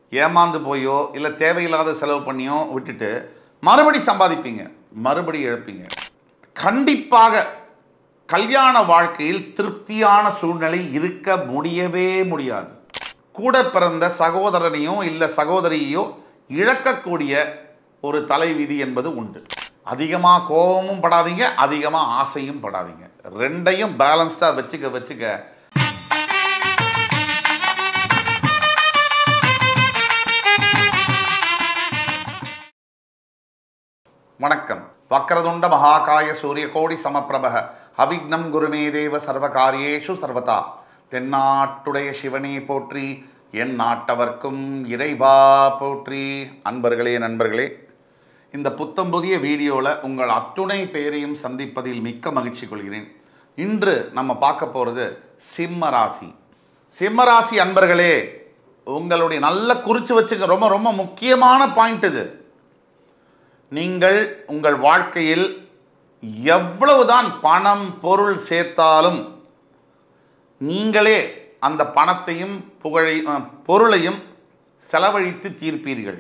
ஏமாந்து போயோ இல்லை தேவையில்லாத செலவு பண்ணியோ விட்டுட்டு மறுபடி சம்பாதிப்பீங்க மறுபடி இழப்பீங்க கண்டிப்பாக கல்யாண வாழ்க்கையில் திருப்தியான சூழ்நிலை இருக்க முடியவே முடியாது கூட பிறந்த சகோதரனையோ இல்லை சகோதரியோ இழக்கக்கூடிய ஒரு தலைவிதி என்பது உண்டு அதிகமாக கோபமும் படாதீங்க அதிகமாக ஆசையும் படாதீங்க ரெண்டையும் பேலன்ஸ்டாக வச்சுக்க வச்சுக்க வணக்கம் வக்ரதுண்ட மகாகாய சூரியகோடி சமப்பிரபக அவிக்னம் குருமே தேவ சர்வகாரியேஷு சர்வதா தென்னாட்டுடைய சிவனே போற்றி என் நாட்டவர்க்கும் இறைவா போற்றி அன்பர்களே நண்பர்களே இந்த புத்தம் புதிய வீடியோவில் உங்கள் அத்துணை பேரையும் சந்திப்பதில் மிக்க மகிழ்ச்சி கொள்கிறேன் இன்று நம்ம பார்க்க போகிறது சிம்ம ராசி சிம்ம ராசி அன்பர்களே உங்களுடைய நல்ல குறித்து வச்சுக்க ரொம்ப ரொம்ப முக்கியமான பாயிண்ட் இது நீங்கள் உங்கள் வாழ்க்கையில் எவ்வளவுதான் பணம் பொருள் சேர்த்தாலும் நீங்களே அந்த பணத்தையும் புகழை அஹ், பொருளையும் செலவழித்து தீர்ப்பீர்கள்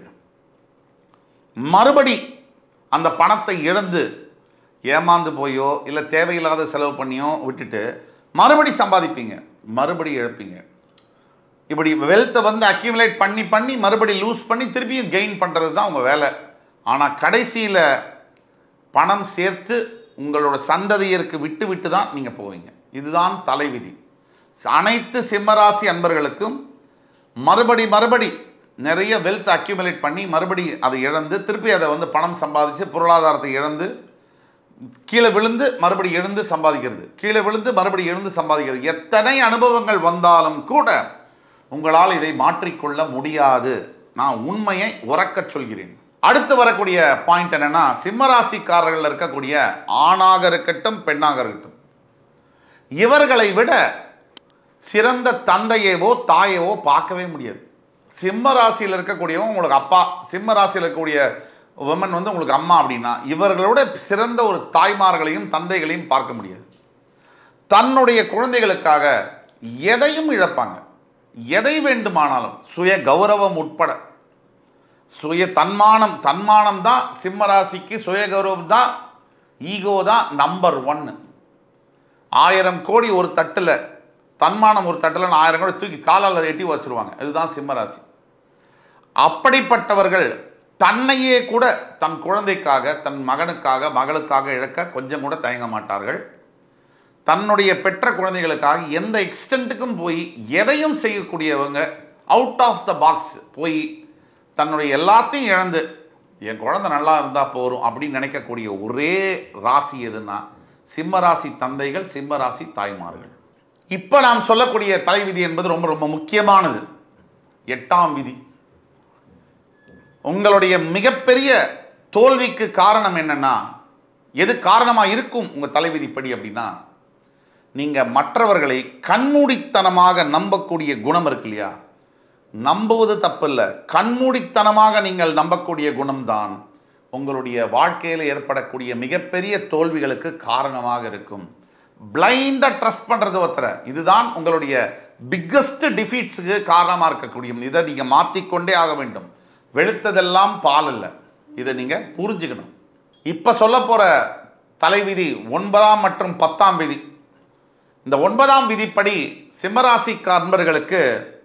மறுபடி அந்த பணத்தை இழந்து ஏமாந்து போயோ இல்லை தேவையில்லாத செலவு பண்ணியோ விட்டுட்டு மறுபடி சம்பாதிப்பீங்க மறுபடி இழப்பீங்க இப்படி வெல்த்தை வந்து அக்யூமுலேட் பண்ணி பண்ணி மறுபடி லூஸ் பண்ணி திருப்பியும் கெயின் பண்ணுறது தான் உங்கள் வேலை ஆனால் கடைசியில் பணம் சேர்த்து உங்களோட சந்ததியருக்கு விட்டு விட்டு தான் நீங்கள் போவீங்க இதுதான் தலைவிதி அனைத்து சிம்மராசி அன்பர்களுக்கும் மறுபடி மறுபடி நிறைய வெல்த் அக்யூமுலேட் பண்ணி மறுபடி அதை இழந்து திருப்பி அதை வந்து பணம் சம்பாதிச்சு பொருளாதாரத்தை இழந்து கீழே விழுந்து மறுபடி எழுந்து சம்பாதிக்கிறது கீழே விழுந்து மறுபடி எழுந்து சம்பாதிக்கிறது எத்தனை அனுபவங்கள் வந்தாலும் கூட உங்களால் இதை மாற்றிக்கொள்ள முடியாது நான் உண்மையை உறக்கச் சொல்கிறேன் அடுத்து வரக்கூடிய பாயிண்ட் என்னன்னா சிம்மராசிக்காரர்கள் இருக்கக்கூடிய ஆணாக இருக்கட்டும் பெண்ணாக இருக்கட்டும் இவர்களை விட சிறந்த தந்தையவோ தாயவோ பார்க்கவே முடியாது சிம்ம ராசியில் இருக்கக்கூடியவன் உங்களுக்கு அப்பா சிம்ம ராசியில் இருக்கக்கூடிய உமன் வந்து உங்களுக்கு அம்மா அப்படின்னா இவர்களோட சிறந்த ஒரு தாய்மார்களையும் தந்தைகளையும் பார்க்க முடியாது தன்னுடைய குழந்தைகளுக்காக எதையும் இழப்பாங்க எதை வேண்டுமானாலும் சுய கௌரவம் உட்பட சுய தன்மானம் தன்மானம் தான் சிம்ம ராசிக்கு சுய கௌரவம் தான் ஈகோ தான் நம்பர் ஒன்னு ஆயிரம் கோடி ஒரு தட்டில் தன்மானம் ஒரு தட்டில் ஆயிரம் கோடி தூக்கி காலால் எட்டி வச்சிருவாங்க இதுதான் சிம்மராசி அப்படிப்பட்டவர்கள் தன்னையே கூட தன் குழந்தைக்காக தன் மகனுக்காக மகளுக்காக இழக்க கொஞ்சம் கூட தயங்க மாட்டார்கள் தன்னுடைய பெற்ற குழந்தைகளுக்காக எந்த எக்ஸ்டென்ட்டுக்கும் போய் எதையும் செய்யக்கூடியவங்க அவுட் ஆஃப் த பாக்ஸ் போய் தன்னுடைய எல்லாத்தையும் இழந்து என் குழந்தை நல்லா இருந்தால் போதும் அப்படின்னு நினைக்கக்கூடிய ஒரே ராசி எதுன்னா சிம்ம ராசி தந்தைகள் சிம்ம ராசி தாய்மார்கள் இப்போ நாம் சொல்லக்கூடிய தலைவிதி என்பது ரொம்ப ரொம்ப முக்கியமானது எட்டாம் விதி உங்களுடைய மிகப்பெரிய தோல்விக்கு காரணம் என்னன்னா எது காரணமாக இருக்கும் உங்கள் தலைவிதிப்படி அப்படின்னா நீங்கள் மற்றவர்களை கண்மூடித்தனமாக நம்பக்கூடிய குணம் இருக்கு இல்லையா நம்புவது தப்பில்லை கண்மூடித்தனமாக நீங்கள் நம்பக்கூடிய குணம்தான் உங்களுடைய வாழ்க்கையில் ஏற்படக்கூடிய மிகப்பெரிய தோல்விகளுக்கு காரணமாக இருக்கும் பிளைண்டாக ட்ரஸ்ட் பண்ணுறது ஒருத்தரை இதுதான் உங்களுடைய பிக்கஸ்ட் டிஃபீட்ஸுக்கு காரணமாக இருக்கக்கூடிய இதை நீங்கள் மாற்றிக்கொண்டே ஆக வேண்டும் வெளுத்ததெல்லாம் பால் இல்லை இதை நீங்கள் புரிஞ்சுக்கணும் இப்போ சொல்ல போகிற தலைவிதி ஒன்பதாம் மற்றும் பத்தாம் விதி இந்த ஒன்பதாம் விதிப்படி சிம்மராசி அன்பர்களுக்கு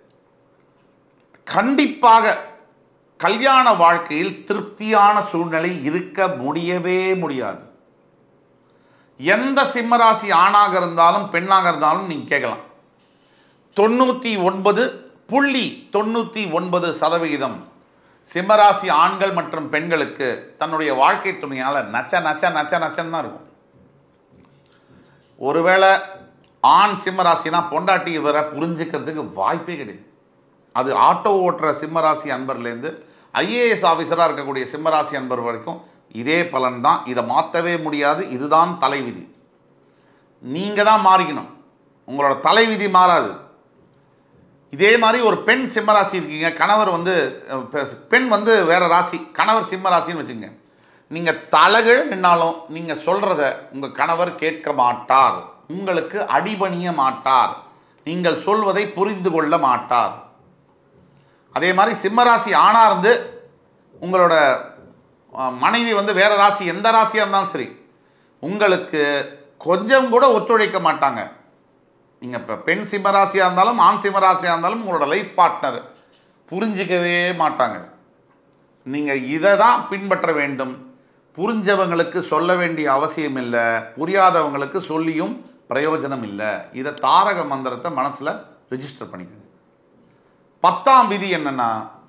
கண்டிப்பாக கல்யாண வாழ்க்கையில் திருப்தியான சூழ்நிலை இருக்க முடியவே முடியாது எந்த சிம்மராசி ஆணாக இருந்தாலும் பெண்ணாக இருந்தாலும் நீங்கள் கேட்கலாம் தொண்ணூற்றி ஒன்பது புள்ளி தொண்ணூற்றி ஒன்பது சதவிகிதம் சிம்மராசி ஆண்கள் மற்றும் பெண்களுக்கு தன்னுடைய வாழ்க்கை துணையால் நச்ச நச்ச நச்ச நச்சன்னு தான் இருக்கும் ஒருவேளை ஆண் சிம்மராசினா பொண்டாட்டி இவரை புரிஞ்சுக்கிறதுக்கு வாய்ப்பே கிடையாது அது ஆட்டோ ஓட்டுற சிம்மராசி அன்பர்லேருந்து ஐஏஎஸ் ஆஃபீஸராக இருக்கக்கூடிய சிம்மராசி அன்பர் வரைக்கும் இதே பலன் தான் இதை மாற்றவே முடியாது இதுதான் தலைவிதி நீங்கள் தான் மாறிக்கணும் உங்களோட தலைவிதி மாறாது இதே மாதிரி ஒரு பெண் சிம்ம ராசி இருக்கீங்க கணவர் வந்து அஹ், பெ- பெண் வந்து வேற ராசி கணவர் சிம்ம ராசின்னு வச்சுங்க நீங்கள் தலகிழ நின்னாலும் நீங்கள் சொல்கிறத உங்கள் கணவர் கேட்க மாட்டார் உங்களுக்கு அடிபணிய மாட்டார் நீங்கள் சொல்வதை புரிந்து கொள்ள மாட்டார் அதே மாதிரி சிம்ம ராசி ஆணா இருந்து உங்களோட அஹ், மனைவி வந்து வேற ராசி எந்த ராசியாக இருந்தாலும் சரி உங்களுக்கு கொஞ்சம் கூட ஒத்துழைக்க மாட்டாங்க நீங்கள் இப்போ பெண் சிம்மராசியாக இருந்தாலும் ஆண் சிம்மராசியாக இருந்தாலும் உங்களோட லைஃப் பார்ட்னர் புரிஞ்சிக்கவே மாட்டாங்க நீங்கள் இதை தான் பின்பற்ற வேண்டும் புரிஞ்சவங்களுக்கு சொல்ல வேண்டிய அவசியம் இல்லை புரியாதவங்களுக்கு சொல்லியும் பிரயோஜனம் இல்லை இதை தாரக மந்திரத்தை மனசில் ரிஜிஸ்டர் பண்ணிக்கோங்க பத்தாம் விதி என்னன்னா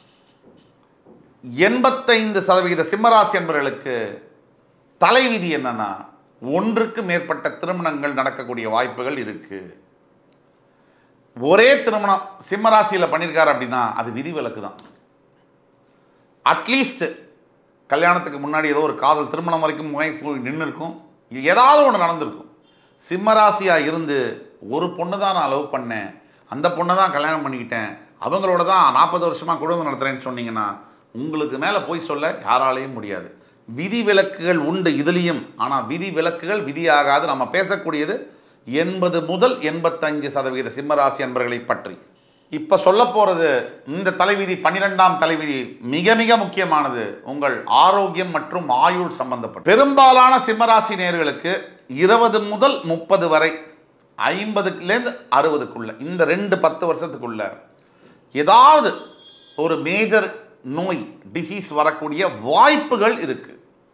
எண்பத்தைந்து சதவிகித சிம்மராசி என்பவர்களுக்கு தலைவிதி என்னன்னா ஒன்றுக்கு மேற்பட்ட திருமணங்கள் நடக்கக்கூடிய வாய்ப்புகள் இருக்கு ஒரே திருமணம் சிம்மராசியில் பண்ணியிருக்காரு அப்படின்னா அது விதிவிலக்கு தான் அட்லீஸ்ட் கல்யாணத்துக்கு முன்னாடி ஏதோ ஒரு காதல் திருமணம் வரைக்கும் போய் நின்று இருக்கும் ஏதாவது ஒன்று நடந்திருக்கும் சிம்மராசியாக இருந்து ஒரு பொண்ணு தான் நான் லவ் பண்ணேன் அந்த பொண்ணை தான் கல்யாணம் பண்ணிக்கிட்டேன் அவங்களோட தான் நாற்பது வருஷமாக குடும்பம் நடத்துகிறேன்னு சொன்னீங்கன்னா உங்களுக்கு மேலே போய் சொல்ல யாராலையும் முடியாது விதி விலக்குகள் உண்டு இதுலேயும் ஆனால் விதி விலக்குகள் விதியாகாது நம்ம பேசக்கூடியது எண்பது முதல் எண்பத்தஞ்சு சதவீத சிம்மராசி அன்பர்களை பற்றி இப்போ சொல்ல போகிறது இந்த தலைவிதி பன்னிரெண்டாம் தலைவிதி மிக மிக முக்கியமானது உங்கள் ஆரோக்கியம் மற்றும் ஆயுள் சம்பந்தப்பட்ட பெரும்பாலான சிம்மராசி நேர்களுக்கு இருபது முதல் முப்பது வரை ஐம்பதுலேருந்து அறுபதுக்குள்ள இந்த ரெண்டு பத்து வருஷத்துக்குள்ள ஏதாவது ஒரு மேஜர் நோய் டிசீஸ் வரக்கூடிய வாய்ப்புகள் இருக்கு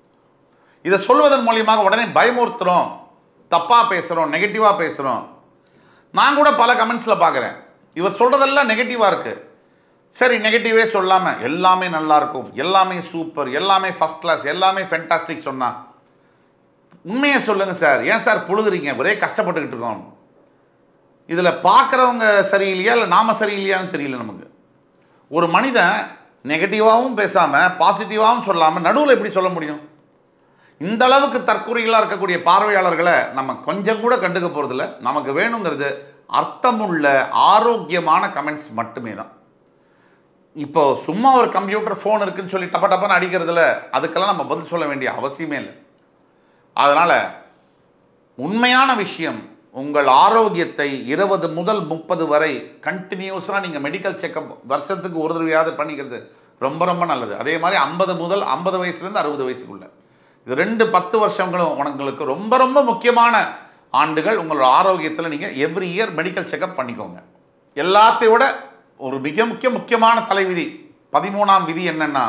இதை சொல்வதன் மூலியமாக உடனே பயமுறுத்துறோம் தப்பாக பேசுகிறோம் நெகட்டிவாக பேசுகிறோம் நான் கூட பல கமெண்ட்ஸில் பார்க்குறேன் இவர் சொல்கிறதெல்லாம் நெகட்டிவாக இருக்குது சரி நெகட்டிவே சொல்லாமல் எல்லாமே நல்லா இருக்கும் எல்லாமே சூப்பர் எல்லாமே ஃபஸ்ட் கிளாஸ் எல்லாமே ஃபென்டாஸ்டிக் சொன்னா உண்மையை சொல்லுங்கள் சார் ஏன் சார் புழுகுறீங்க ஒரே கஷ்டப்பட்டுக்கிட்டு இருக்கோம் இதில் பார்க்குறவங்க சரியில்லையா இல்லை நாம சரியில்லையான்னு தெரியல நமக்கு ஒரு மனிதன் நெகட்டிவாகவும் பேசாமல் பாசிட்டிவாகவும் சொல்லாமல் நடுவில் எப்படி சொல்ல முடியும் இந்த அளவுக்கு தற்குறிகளாக இருக்கக்கூடிய பார்வையாளர்களை நம்ம கொஞ்சம் கூட கண்டுக்க போகிறதில்ல நமக்கு வேணுங்கிறது அர்த்தமுள்ள ஆரோக்கியமான கமெண்ட்ஸ் மட்டுமே தான் இப்போ சும்மா ஒரு கம்ப்யூட்டர் ஃபோன் இருக்குன்னு சொல்லி டப்ப டப்பன்னு அடிக்கிறதுல அதுக்கெல்லாம் நம்ம பதில் சொல்ல வேண்டிய அவசியமே இல்லை அதனால் உண்மையான விஷயம் உங்கள் ஆரோக்கியத்தை இருபது முதல் முப்பது வரை கண்டினியூஸாக நீங்கள் மெடிக்கல் செக்கப் வருஷத்துக்கு ஒரு தடவையாவது பண்ணிக்கிறது ரொம்ப ரொம்ப நல்லது அதே மாதிரி ஐம்பது முதல் ஐம்பது வயசுலேருந்து அறுபது வயசுக்குள்ள இது ரெண்டு பத்து வருஷங்களும் உங்களுக்கு ரொம்ப ரொம்ப முக்கியமான ஆண்டுகள் உங்களோட ஆரோக்கியத்தில் நீங்கள் எவ்ரி இயர் மெடிக்கல் செக்கப் பண்ணிக்கோங்க எல்லாத்தையும் விட ஒரு மிக முக்கிய முக்கியமான தலைவிதி பதிமூணாம் விதி என்னன்னா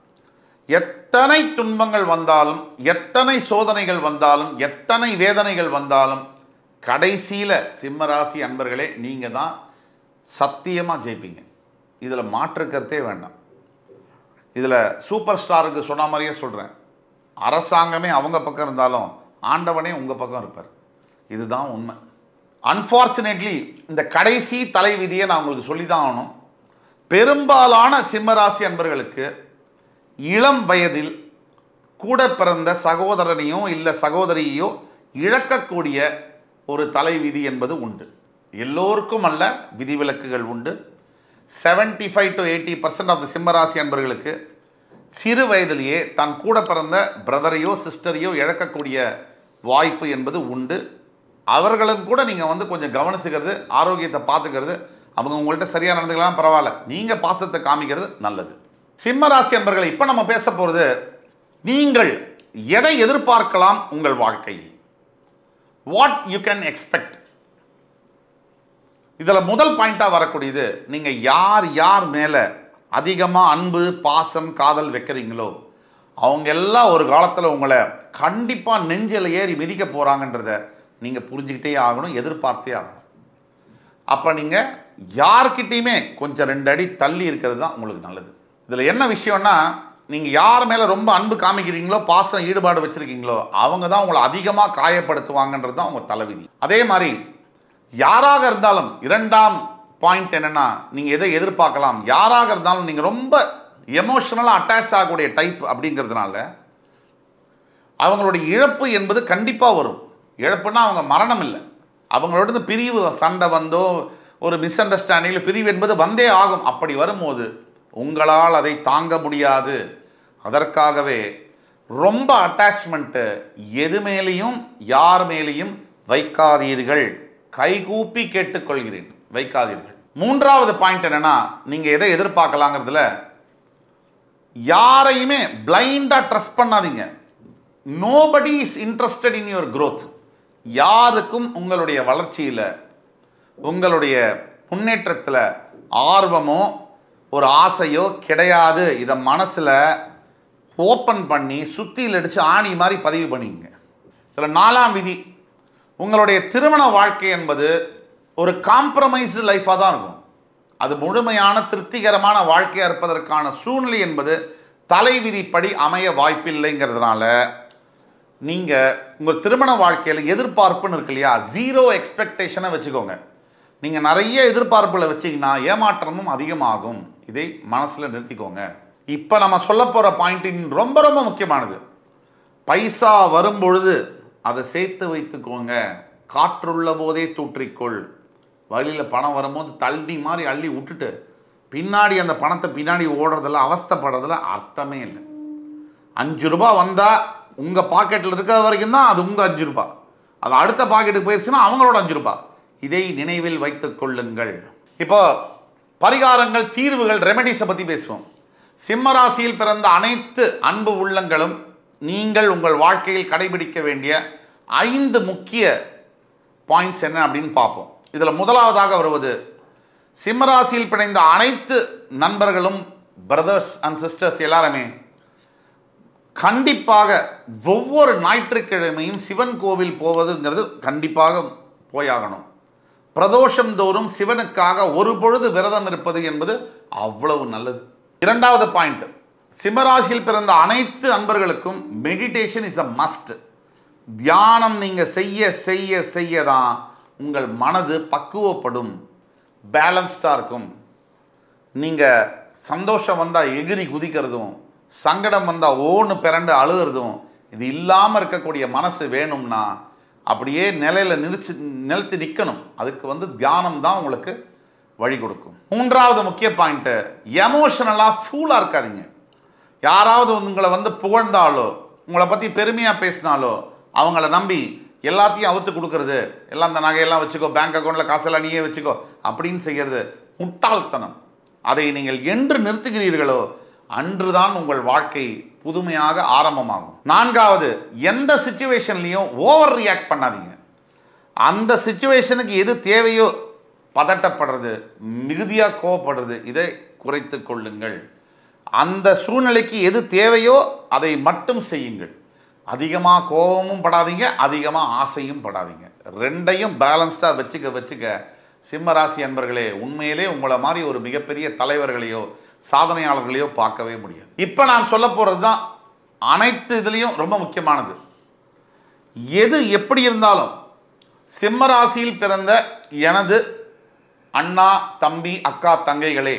எத்தனை துன்பங்கள் வந்தாலும் எத்தனை சோதனைகள் வந்தாலும் எத்தனை வேதனைகள் வந்தாலும் கடைசியில் சிம்மராசி அன்பர்களே நீங்கள் தான் சத்தியமாக ஜெயிப்பீங்க இதில் மாற்றுக்கருத்தே வேண்டாம் இதில் சூப்பர் ஸ்டாருக்கு சொன்ன மாதிரியே சொல்கிறேன் அரசாங்கமே அவங்க பக்கம் இருந்தாலும் ஆண்டவனே உங்கள் பக்கம் இருப்பார் இதுதான் உண்மை அன்ஃபார்ச்சுனேட்லி இந்த கடைசி தலைவிதியை நான் உங்களுக்கு சொல்லி தான் ஆகணும் பெரும்பாலான சிம்மராசி அன்பர்களுக்கு இளம் வயதில் கூட பிறந்த சகோதரனையோ இல்லை சகோதரியையோ இழக்கக்கூடிய ஒரு தலைவிதி என்பது உண்டு எல்லோருக்கும் அல்ல விதிவிலக்குகள் உண்டு 75 five to eighty percent of the சிம்மராசி அன்பர்களுக்கு சிறு வயதிலேயே தன் கூட பிறந்த பிரதரையோ சிஸ்டரையோ இழக்கக்கூடிய வாய்ப்பு என்பது உண்டு அவர்களும் கூட நீங்கள் வந்து கொஞ்சம் கவனிச்சுக்கிறது ஆரோக்கியத்தை பார்த்துக்கிறது அவங்க உங்கள்கிட்ட சரியாக நடந்துக்கலாம் பரவாயில்ல நீங்கள் பாசத்தை காமிக்கிறது நல்லது சிம்ம ராசி அன்பர்களை இப்போ நம்ம பேச போகிறது நீங்கள் எதை எதிர்பார்க்கலாம் உங்கள் வாழ்க்கையில் வாட் யூ கேன் எக்ஸ்பெக்ட் இதில் முதல் பாயிண்டாக வரக்கூடியது நீங்கள் யார் யார் மேலே அதிகமாக அன்பு பாசம் காதல் வைக்கிறீங்களோ அவங்க எல்லாம் ஒரு காலத்தில் உங்களை கண்டிப்பாக நெஞ்சில் ஏறி மிதிக்க போகிறாங்கன்றத நீங்கள் புரிஞ்சுக்கிட்டே ஆகணும் எதிர்பார்த்தே ஆகணும் அப்போ நீங்கள் யார்கிட்டயுமே கொஞ்சம் ரெண்டு அடி தள்ளி இருக்கிறது தான் உங்களுக்கு நல்லது இதில் என்ன விஷயம்னா நீங்கள் யார் மேலே ரொம்ப அன்பு காமிக்கிறீங்களோ பாசம் ஈடுபாடு வச்சுருக்கீங்களோ அவங்க தான் உங்களை அதிகமாக காயப்படுத்துவாங்கன்றது தான் உங்கள் தலைவிதி அதே மாதிரி யாராக இருந்தாலும் இரண்டாம் பாயிண்ட் என்னன்னா நீங்கள் எதை எதிர்பார்க்கலாம் யாராக இருந்தாலும் நீங்கள் ரொம்ப எமோஷனலாக அட்டாச் ஆகக்கூடிய டைப் அப்படிங்கிறதுனால அவங்களுடைய இழப்பு என்பது கண்டிப்பாக வரும் இழப்புனா அவங்க மரணம் இல்லை அவங்களோட பிரிவு சண்டை வந்தோ ஒரு மிஸ் அண்டர்ஸ்டாண்டிங்கில் பிரிவு என்பது வந்தே ஆகும் அப்படி வரும்போது உங்களால் அதை தாங்க முடியாது அதற்காகவே ரொம்ப அட்டாச்மெண்ட்டு எது மேலேயும் யார் மேலேயும் வைக்காதீர்கள் கைகூப்பி கேட்டுக்கொள்கிறேன் வைக்காதீர்கள் மூன்றாவது பாயிண்ட் என்னன்னா நீங்க எதை எதிர்பார்க்கலாங்கிறதுல யாரையுமே பிளைண்டா ட்ரஸ்ட் பண்ணாதீங்க nobody is interested in your growth யாருக்கும் உங்களுடைய வளர்ச்சியில் உங்களுடைய முன்னேற்றத்தில் ஆர்வமோ ஒரு ஆசையோ கிடையாது இதை மனசில் ஓப்பன் பண்ணி சுத்தியில் அடித்து ஆணி மாதிரி பதிவு பண்ணிங்க இதில் நாலாம் விதி உங்களுடைய திருமண வாழ்க்கை என்பது ஒரு காம்ப்ரமைஸ்டு லைஃபாக தான் இருக்கும் அது முழுமையான திருப்திகரமான வாழ்க்கையாக இருப்பதற்கான சூழ்நிலை என்பது தலைவிதிப்படி அமைய வாய்ப்பில்லைங்கிறதுனால நீங்கள் உங்கள் திருமண வாழ்க்கையில் எதிர்பார்ப்புன்னு இருக்கு இல்லையா ஜீரோ எக்ஸ்பெக்டேஷனை வச்சுக்கோங்க நீங்கள் நிறைய எதிர்பார்ப்புகளை வச்சிங்கன்னா ஏமாற்றமும் அதிகமாகும் இதை மனசில் நிறுத்திக்கோங்க இப்போ நம்ம சொல்ல போகிற பாயிண்டின் ரொம்ப ரொம்ப முக்கியமானது பைசா வரும்பொழுது அதை சேர்த்து வைத்துக்கோங்க காற்றுள்ள போதே தூற்றிக்கொள் வழியில் பணம் வரும்போது தள்ளி மாதிரி அள்ளி விட்டுட்டு பின்னாடி அந்த பணத்தை பின்னாடி ஓடுறதுல அவஸ்தைப்படுறதுல அர்த்தமே இல்லை அஞ்சு ரூபாய் வந்தால் உங்கள் பாக்கெட்டில் இருக்கிற வரைக்கும் தான் அது உங்கள் அஞ்சு ரூபாய் அது அடுத்த பாக்கெட்டுக்கு போயிடுச்சுன்னா அவங்களோட அஞ்சு ரூபாய் இதை நினைவில் வைத்துக் கொள்ளுங்கள் இப்போ பரிகாரங்கள் தீர்வுகள் ரெமெடிஸை பற்றி பேசுவோம் சிம்ம ராசியில் பிறந்த அனைத்து அன்பு உள்ளங்களும் நீங்கள் உங்கள் வாழ்க்கையில் கடைபிடிக்க வேண்டிய ஐந்து முக்கிய பாயிண்ட்ஸ் என்ன அப்படின்னு பார்ப்போம் இதில் முதலாவதாக வருவது சிம்மராசியில் பிணைந்த அனைத்து நண்பர்களும் பிரதர்ஸ் அண்ட் சிஸ்டர்ஸ் எல்லாருமே கண்டிப்பாக ஒவ்வொரு ஞாயிற்றுக்கிழமையும் சிவன் கோவில் போவதுங்கிறது கண்டிப்பாக போயாகணும் பிரதோஷம் தோறும் சிவனுக்காக ஒரு பொழுது விரதம் இருப்பது என்பது அவ்வளவு நல்லது இரண்டாவது பாயிண்ட் சிம்மராசியில் பிறந்த அனைத்து அன்பர்களுக்கும் மெடிடேஷன் இஸ் அ மஸ்ட் தியானம் நீங்கள் செய்ய செய்ய செய்ய தான் உங்கள் மனது பக்குவப்படும் பேலன்ஸ்டாக இருக்கும் நீங்கள் சந்தோஷம் வந்தால் எகிரி குதிக்கிறதும் சங்கடம் வந்தால் ஓன்னு பிறண்டு அழுகிறதும் இது இல்லாமல் இருக்கக்கூடிய மனசு வேணும்னா அப்படியே நிலையில் நிறுச்சு நிறுத்தி நிற்கணும் அதுக்கு வந்து தியானம் தான் உங்களுக்கு வழி கொடுக்கும் மூன்றாவது முக்கிய பாயிண்ட்டு எமோஷனலாக ஃபூலாக இருக்காதீங்க யாராவது உங்களை வந்து புகழ்ந்தாலோ உங்களை பற்றி பெருமையாக பேசினாலோ அவங்கள நம்பி எல்லாத்தையும் அவுத்து கொடுக்கறது எல்லாம் அந்த நகையெல்லாம் வச்சுக்கோ பேங்க் அக்கௌண்ட்டில் காசெல்லாம் நீயே வச்சுக்கோ அப்படின்னு செய்கிறது முட்டாள்தனம் அதை நீங்கள் என்று நிறுத்துகிறீர்களோ அன்றுதான் உங்கள் வாழ்க்கை புதுமையாக ஆரம்பமாகும் நான்காவது எந்த சுச்சுவேஷன்லையும் ஓவர் ரியாக்ட் பண்ணாதீங்க அந்த சுச்சுவேஷனுக்கு எது தேவையோ பதட்டப்படுறது மிகுதியாக கோவப்படுறது இதை குறைத்து கொள்ளுங்கள் அந்த சூழ்நிலைக்கு எது தேவையோ அதை மட்டும் செய்யுங்கள் அதிகமாக கோபமும் படாதீங்க அதிகமாக ஆசையும் படாதீங்க ரெண்டையும் பேலன்ஸ்டாக வச்சுக்க வச்சுக்க சிம்ம ராசி அன்பர்களே உண்மையிலே உங்களை மாதிரி ஒரு மிகப்பெரிய தலைவர்களையோ சாதனையாளர்களையோ பார்க்கவே முடியாது இப்போ நான் சொல்ல போகிறது தான் அனைத்து இதுலேயும் ரொம்ப முக்கியமானது எது எப்படி இருந்தாலும் சிம்ம ராசியில் பிறந்த எனது அண்ணா தம்பி அக்கா தங்கைகளே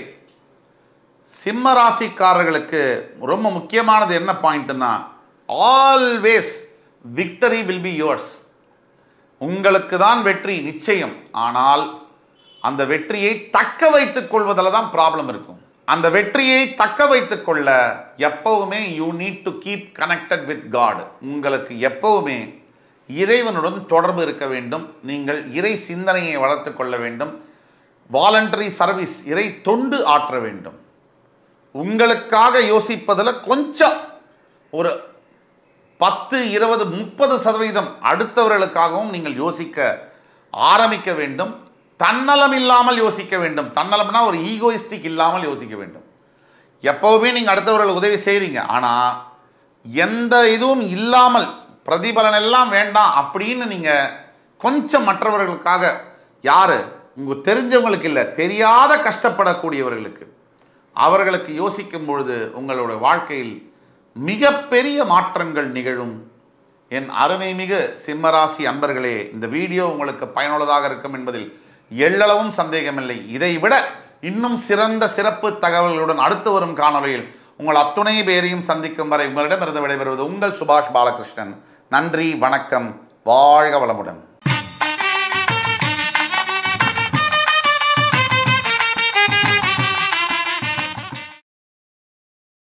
சிம்ம ராசிக்காரர்களுக்கு ரொம்ப முக்கியமானது என்ன பாயிண்ட்னா always victory will be yours உங்களுக்கு தான் வெற்றி நிச்சயம் ஆனால் அந்த வெற்றியை தக்க வைத்துக் கொள்வதில் தான் ப்ராப்ளம் இருக்கும் அந்த வெற்றியை தக்க வைத்துக் கொள்ள எப்பவுமே you need to keep connected with God உங்களுக்கு எப்பவுமே இறைவனுடன் தொடர்பு இருக்க வேண்டும் நீங்கள் இறை சிந்தனையை வளர்த்து கொள்ள வேண்டும் வாலண்டரி சர்வீஸ் இறை தொண்டு ஆற்ற வேண்டும் உங்களுக்காக யோசிப்பதில் கொஞ்சம் ஒரு பத்து இருபது முப்பது சதவீதம் அடுத்தவர்களுக்காகவும் நீங்கள் யோசிக்க ஆரம்பிக்க வேண்டும் தன்னலம் இல்லாமல் யோசிக்க வேண்டும் தன்னலம்னா ஒரு ஈகோயிஸ்டிக் இல்லாமல் யோசிக்க வேண்டும் எப்போவுமே நீங்கள் அடுத்தவர்களுக்கு உதவி செய்கிறீங்க ஆனால் எந்த இதுவும் இல்லாமல் பிரதிபலன் எல்லாம் வேண்டாம் அப்படின்னு நீங்கள் கொஞ்சம் மற்றவர்களுக்காக யார் உங்கள் தெரிஞ்சவங்களுக்கு இல்லை தெரியாத கஷ்டப்படக்கூடியவர்களுக்கு அவர்களுக்கு யோசிக்கும் பொழுது உங்களுடைய வாழ்க்கையில் மிகப்பெரிய மாற்றங்கள் நிகழும் என் அருமைமிகு சிம்மராசி அன்பர்களே இந்த வீடியோ உங்களுக்கு பயனுள்ளதாக இருக்கும் என்பதில் எள்ளளவும் சந்தேகமில்லை இதை விட இன்னும் சிறந்த சிறப்பு தகவல்களுடன் அடுத்து வரும் காணொலியில் உங்கள் அத்துணை பேரையும் சந்திக்கும் வரை உங்களிடமிருந்து விடைபெறுவது உங்கள் சுபாஷ் பாலகிருஷ்ணன் நன்றி வணக்கம் வாழ்க வளமுடன்